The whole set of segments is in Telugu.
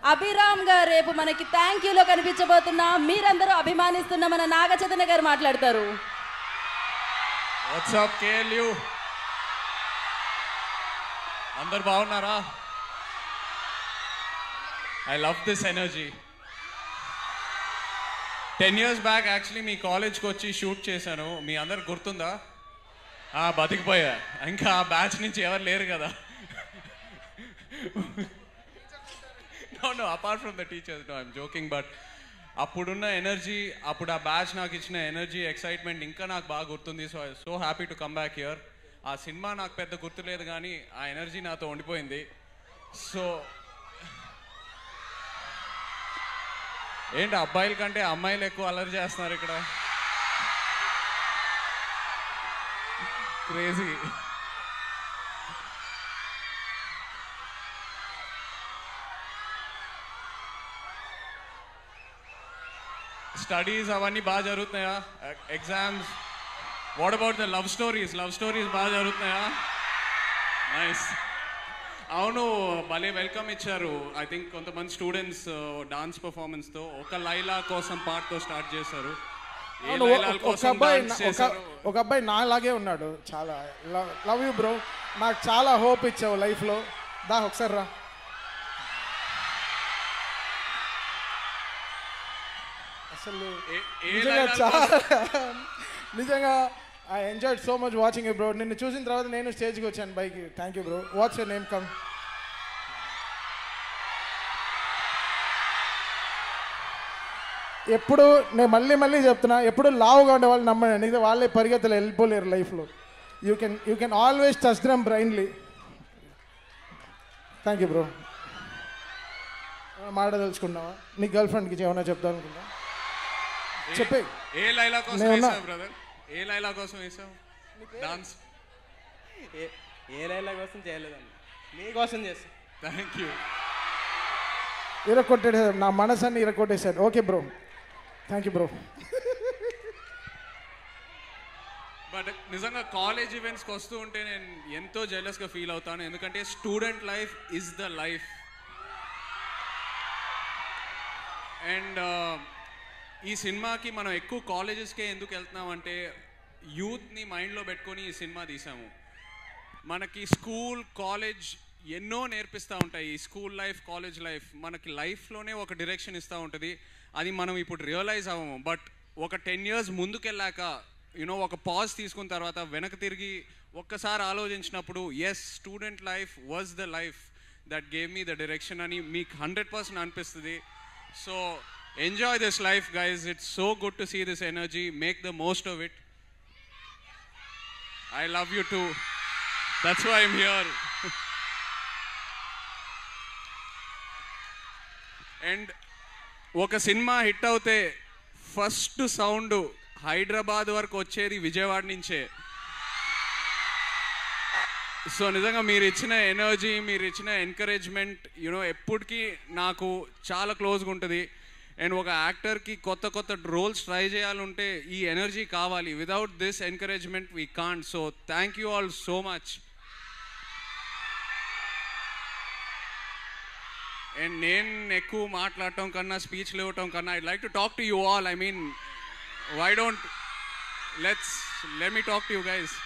అభిరామ్ గారు రేపు మనకి థ్యాంక్ యూలో కనిపించబోతున్న మీరందరూ అభిమానిస్తున్న మన నాగ చైతన్య గారు మాట్లాడతారు వాట్సాప్ కేఎల్యూ అందరు బాగున్నారా I love this energy ten years back actually మీ కాలేజ్కి వచ్చి షూట్ చేశాను మీ అందరు గుర్తుందా ఆ, బతికిపోయా ఇంకా ఆ బ్యాచ్ నుంచి ఎవరు లేరు కదా no no apart from the teachers no I'm joking but అప్పుడున్న ఎనర్జీ అప్పుడు ఆ బ్యాచ్ నాకు ఇచ్చిన ఎనర్జీ ఎక్సైట్మెంట్ ఇంకా నాకు బాగా గుర్తుంది so I so happy to come back here ఆ సినిమా నాకు పెద్ద గుర్తులేదు కానీ ఆ ఎనర్జీ నాతో ఉండిపోయింది సో ఏంటి అబ్బాయిల కంటే అమ్మాయిలు ఎక్కువ అల్లరి చేస్తున్నారు ఇక్కడ క్రేజీ స్టడీస్ అవన్నీ బాగా జరుగుతున్నాయా exams what about the love stories love stories బాగా జరుగుతున్నాయా నైస్ అవును భలే వెల్కమ్ ఇచ్చారు ఐ థింక్ కొంతమంది స్టూడెంట్స్ డాన్స్ పర్ఫార్మెన్స్తో ఒక లైలా కోసం పాటతో స్టార్ట్ చేశారు ఏ అవును, లైలాల ఒక- ఒక కోసం అబ్బాయి dance నా- ఒక చేశారు ఒక అబ్బాయి నాలాగే ఉన్నాడు చాలా లవ్ యూ బ్రో నాకు చాలా హోప్ ఇచ్చావు లైఫ్లో దా ఒకసారి రా అసలు ఏ- ఏ నిజంగా లైలాల చాలా నిజంగా I enjoyed so much watching bro నిన్ను చూసిన తర్వాత నేను స్టేజ్కి వచ్చాను bike thank you bro what's your name come ఎప్పుడు నేను మళ్ళీ మళ్ళీ చెప్తున్నా ఎప్పుడు లావుగా ఉండే వాళ్ళు నమ్మనండి ఇది వాళ్ళే పరిగెత్తలు వెళ్ళిపోలేరు లైఫ్లో you can you can always touch them brainly thank you bro మాట్లాడదలుచుకున్నావా నీ గర్ల్ ఫ్రెండ్కి ఏమైనా చెప్దాం అనుకున్నా చెప్పే ఏ లైలా కోసం నేనున్నా. వేసావు బ్రదర్ ఏ లైలా కోసం వేసావు డాన్స్ ఏ ఏ లైలా కోసం చేయలేదండి మీకోసం చేస్తాను థ్యాంక్ యూ ఇరకొట్టేసారు నా మనసన్ని ఇరకొట్టేశారు okay bro thank you bro but నిజంగా కాలేజ్ ఈవెంట్స్కి వస్తూ ఉంటే నేను ఎంతో జెలస్గా ఫీల్ అవుతాను ఎందుకంటే student life is the life and ఈ సినిమాకి మనం ఎక్కువ కాలేజెస్కే ఎందుకు వెళ్తున్నాం అంటే యూత్ని మైండ్లో పెట్టుకొని ఈ సినిమా తీసాము మనకి స్కూల్ కాలేజ్ ఎన్నో నేర్పిస్తూ ఉంటాయి ఈ స్కూల్ లైఫ్ కాలేజ్ లైఫ్ మనకి లైఫ్లోనే ఒక డైరెక్షన్ ఇస్తూ ఉంటుంది అది మనం ఇప్పుడు రియలైజ్ అవ్వము బట్ ఒక టెన్ ఇయర్స్ ముందుకెళ్ళాక యూనో ఒక పాజ్ తీసుకున్న తర్వాత వెనక తిరిగి ఒక్కసారి ఆలోచించినప్పుడు yes student life was the life that gave me the direction అని మీకు హండ్రెడ్ పర్సెంట్ అనిపిస్తుంది so enjoy this life guys it's so good to see this energy make the most of it I love you too that's why I'm here and ఒక సినిమా హిట్ అవుతే ఫస్ట్ సౌండ్ హైదరాబాద్ వరకు వచ్చేది విజయవాడ నుంచే సో నిజంగా మీరు ఇచ్చిన ఎనర్జీ మీరు ఇచ్చిన ఎంకరేజ్మెంట్ యూనో ఎప్పటికీ నాకు చాలా క్లోజ్గా ఉంటుంది అండ్ ఒక యాక్టర్కి కొత్త కొత్త రోల్స్ ట్రై చేయాలంటే ఈ ఎనర్జీ కావాలి without this encouragement we can't so thank you all so much and నేను ఎక్కువ మాట్లాడటం కన్నా స్పీచ్లు ఇవ్వటం కన్నా I like to talk to you all I mean why don't let's let me talk to you guys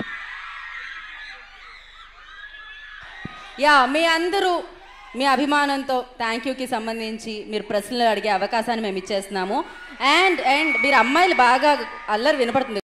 yeah మీ అందరూ మీ అభిమానంతో థ్యాంక్ యూకి సంబంధించి మీరు ప్రశ్నలు అడిగే అవకాశాన్ని మేము ఇచ్చేస్తున్నాము అండ్ అండ్ మీరు అమ్మాయిలు బాగా అల్లరి వినపడుతుంది